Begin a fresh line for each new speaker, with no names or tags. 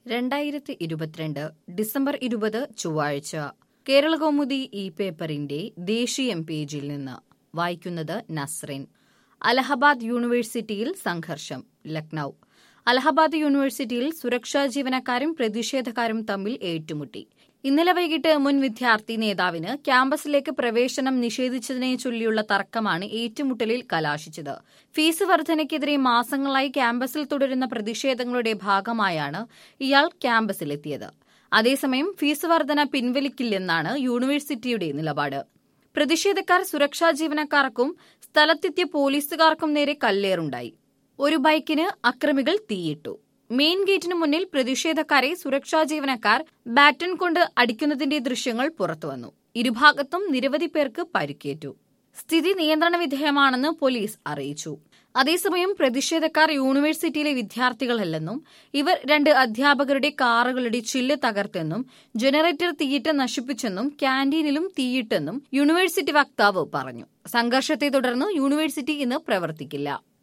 രണ്ടായിരത്തി ഇരുപത്തിരണ്ട് ഡിസംബർ ഇരുപത് ചൊവ്വാഴ്ച കേരളകൗമുദി ഈ പേപ്പറിന്റെ ദേശീയം പേജിൽ നിന്ന് വായിക്കുന്നത് നസ്റിൻ അലഹബാദ് യൂണിവേഴ്സിറ്റിയിൽ സംഘർഷം ലക്നൌ അലഹബാദ് യൂണിവേഴ്സിറ്റിയിൽ സുരക്ഷാ ജീവനക്കാരും പ്രതിഷേധക്കാരും തമ്മിൽ ഏറ്റുമുട്ടി ഇന്നലെ വൈകിട്ട് മുൻ വിദ്യാർത്ഥി നേതാവിന് ക്യാമ്പസിലേക്ക് പ്രവേശനം നിഷേധിച്ചതിനെ ചൊല്ലിയുള്ള തർക്കമാണ് ഏറ്റുമുട്ടലിൽ കലാശിച്ചത് ഫീസ് വർധനയ്ക്കെതിരെ മാസങ്ങളായി ക്യാമ്പസിൽ തുടരുന്ന പ്രതിഷേധങ്ങളുടെ ഭാഗമായാണ് ഇയാൾ ക്യാമ്പസിലെത്തിയത് അതേസമയം ഫീസ് വർധന പിൻവലിക്കില്ലെന്നാണ് യൂണിവേഴ്സിറ്റിയുടെ നിലപാട് പ്രതിഷേധക്കാർ സുരക്ഷാ ജീവനക്കാർക്കും സ്ഥലത്തെത്തിയ പോലീസുകാർക്കും നേരെ കല്ലേറുണ്ടായി ഒരു ബൈക്കിന് അക്രമികൾ തീയിട്ടു മെയിൻ ഗേറ്റിന് മുന്നിൽ പ്രതിഷേധക്കാരെ സുരക്ഷാ ജീവനക്കാർ ബാറ്റൺ കൊണ്ട് അടിക്കുന്നതിന്റെ ദൃശ്യങ്ങൾ പുറത്തുവന്നു ഇരുഭാഗത്തും നിരവധി പേർക്ക് പരിക്കേറ്റു സ്ഥിതി നിയന്ത്രണ വിധേയമാണെന്ന് പോലീസ് അറിയിച്ചു അതേസമയം പ്രതിഷേധക്കാർ യൂണിവേഴ്സിറ്റിയിലെ വിദ്യാർത്ഥികളല്ലെന്നും ഇവർ രണ്ട് അധ്യാപകരുടെ കാറുകളുടെ ചില്ല് തകർത്തെന്നും ജനറേറ്റർ തീയിട്ട് നശിപ്പിച്ചെന്നും ക്യാന്റീനിലും തീയിട്ടെന്നും യൂണിവേഴ്സിറ്റി വക്താവ് പറഞ്ഞു സംഘർഷത്തെ തുടർന്ന് യൂണിവേഴ്സിറ്റി ഇന്ന് പ്രവർത്തിക്കില്ല